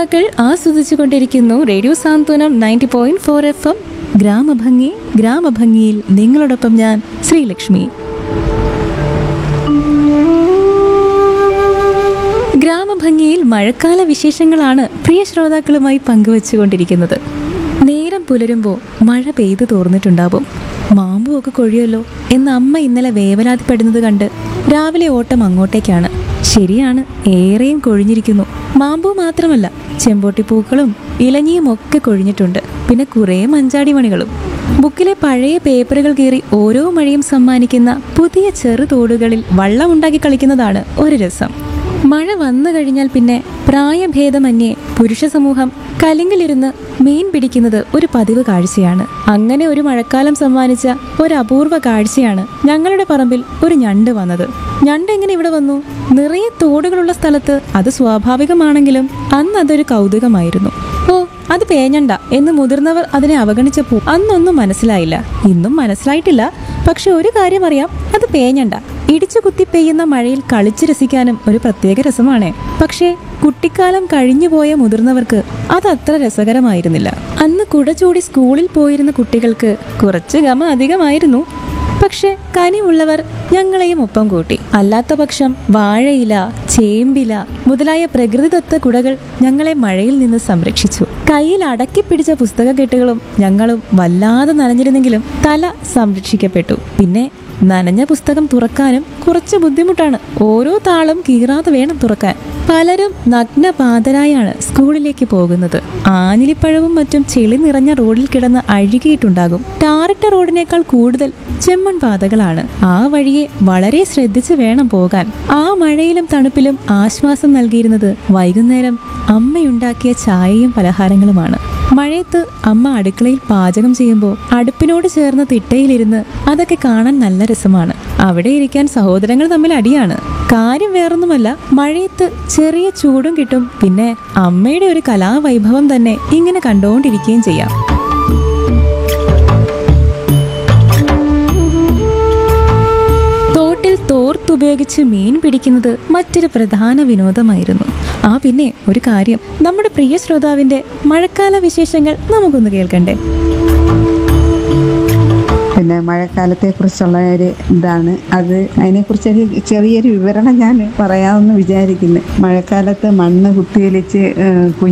ശ്രോതാക്കൾ ആസ്വദിച്ചു കൊണ്ടിരിക്കുന്നു radio Santhwanam ninety point four F M ഗ്രാമഭംഗി ഗ്രാമഭംഗിയിൽ നിങ്ങളോടൊപ്പം ഞാൻ ശ്രീലക്ഷ്മി ഗ്രാമഭംഗിയിൽ മഴക്കാല വിശേഷങ്ങളാണ് പ്രിയ ശ്രോതാക്കളുമായി പങ്കുവച്ചുകൊണ്ടിരിക്കുന്നത് നേരം പുലരുമ്പോൾ മഴ പെയ്തു തോർന്നിട്ടുണ്ടാവും മാമ്പുമൊക്കെ കൊഴിയല്ലോ എന്ന് അമ്മ ഇന്നലെ വേവലാതിപ്പെടുന്നത് കണ്ട് രാവിലെ ഓട്ടം അങ്ങോട്ടേക്കാണ് ശരിയാണ് ഏറെയും കൊഴിഞ്ഞിരിക്കുന്നു മാമ്പൂ മാത്രമല്ല ചെമ്പോട്ടിപ്പൂക്കളും ഇലഞ്ഞിയും ഒക്കെ കൊഴിഞ്ഞിട്ടുണ്ട് പിന്നെ കുറേ മഞ്ചാടി മണികളും ബുക്കിലെ പഴയ പേപ്പറുകൾ കീറി ഓരോ മഴയും സമ്മാനിക്കുന്ന പുതിയ ചെറു തോടുകളിൽ വള്ളമുണ്ടാക്കി കളിക്കുന്നതാണ് ഒരു രസം മഴ വന്നു കഴിഞ്ഞാൽ പിന്നെ പ്രായഭേദമന്യേ പുരുഷ സമൂഹം കലിങ്കിലിരുന്ന് മീൻ പിടിക്കുന്നത് ഒരു പതിവ് കാഴ്ചയാണ് അങ്ങനെ ഒരു മഴക്കാലം സമ്മാനിച്ച ഒരു അപൂർവ കാഴ്ചയാണ് ഞങ്ങളുടെ പറമ്പിൽ ഒരു ഞണ്ട് വന്നത് ഞണ്ട് എങ്ങനെ ഇവിടെ വന്നു നിറയെ തോടുകളുള്ള സ്ഥലത്ത് അത് സ്വാഭാവികമാണെങ്കിലും അന്ന് അതൊരു കൗതുകമായിരുന്നു ഓ അത് പേഞ്ഞണ്ട എന്ന് മുതിർന്നവർ അതിനെ അവഗണിച്ചപ്പോൾ അന്നൊന്നും മനസ്സിലായില്ല ഇന്നും മനസ്സിലായിട്ടില്ല പക്ഷെ ഒരു കാര്യം അറിയാം അത് പേഞ്ഞണ്ട ഇടിച്ചു കുത്തി പെയ്യുന്ന മഴയിൽ കളിച്ചു രസിക്കാനും ഒരു പ്രത്യേക രസമാണ് പക്ഷേ കുട്ടിക്കാലം കഴിഞ്ഞുപോയ മുതിർന്നവർക്ക് അത് അത്ര രസകരമായിരുന്നില്ല അന്ന് കുട ചൂടി സ്കൂളിൽ പോയിരുന്ന കുട്ടികൾക്ക് കുറച്ച് ഗമ അധികമായിരുന്നു പക്ഷെ കനിവുള്ളവർ ഞങ്ങളെയും ഒപ്പം കൂട്ടി അല്ലാത്ത പക്ഷം വാഴയില ചേമ്പില മുതലായ പ്രകൃതിദത്ത കുടകൾ ഞങ്ങളെ മഴയിൽ നിന്ന് സംരക്ഷിച്ചു കയ്യിൽ അടക്കി പിടിച്ച പുസ്തകക്കെട്ടുകളും ഞങ്ങളും വല്ലാതെ നനഞ്ഞിരുന്നെങ്കിലും തല സംരക്ഷിക്കപ്പെട്ടു പിന്നെ നനഞ്ഞ പുസ്തകം തുറക്കാനും കുറച്ച് ബുദ്ധിമുട്ടാണ് ഓരോ താളും കീറാതെ വേണം തുറക്കാൻ പലരും നഗ്നപാതരായാണ് സ്കൂളിലേക്ക് പോകുന്നത് ആഞ്ഞിലിപ്പഴവും മറ്റും ചെളി നിറഞ്ഞ റോഡിൽ കിടന്ന് അഴുകിയിട്ടുണ്ടാകും ടാറിട്ട റോഡിനേക്കാൾ കൂടുതൽ ചെമ്മൺ പാതകളാണ് ആ വഴിയെ വളരെ ശ്രദ്ധിച്ച് വേണം പോകാൻ ആ മഴയിലും തണുപ്പിലും ആശ്വാസം നൽകിയിരുന്നത് വൈകുന്നേരം അമ്മയുണ്ടാക്കിയ ചായയും പലഹാരങ്ങളുമാണ് മഴയത്ത് അമ്മ അടുക്കളയിൽ പാചകം ചെയ്യുമ്പോൾ അടുപ്പിനോട് ചേർന്ന തിട്ടയിലിരുന്ന് അതൊക്കെ കാണാൻ നല്ല രസമാണ് അവിടെ ഇരിക്കാൻ സഹോദരങ്ങൾ തമ്മിൽ അടിയാണ് കാര്യം വേറൊന്നുമല്ല മഴയത്ത് ചെറിയ ചൂടും കിട്ടും പിന്നെ അമ്മയുടെ ഒരു കലാവൈഭവം തന്നെ ഇങ്ങനെ കണ്ടുകൊണ്ടിരിക്കുകയും ചെയ്യാം തോട്ടിൽ തോർത്തുപയോഗിച്ച് മീൻ പിടിക്കുന്നത് മറ്റൊരു പ്രധാന വിനോദമായിരുന്നു ആ പിന്നെ ഒരു കാര്യം നമ്മുടെ പ്രിയ ശ്രോതാവിന്റെ മഴക്കാല വിശേഷങ്ങൾ നമുക്കൊന്ന് കേൾക്കണ്ടേ പിന്നെ മഴക്കാലത്തെ കുറിച്ചുള്ള ഒരു ഇതാണ് അത് അതിനെക്കുറിച്ചൊരു ചെറിയൊരു വിവരണം ഞാൻ പറയാമെന്ന് വിചാരിക്കുന്നു മഴക്കാലത്ത് മണ്ണ് കുത്തിയൊലിച്ച് ഏഹ്,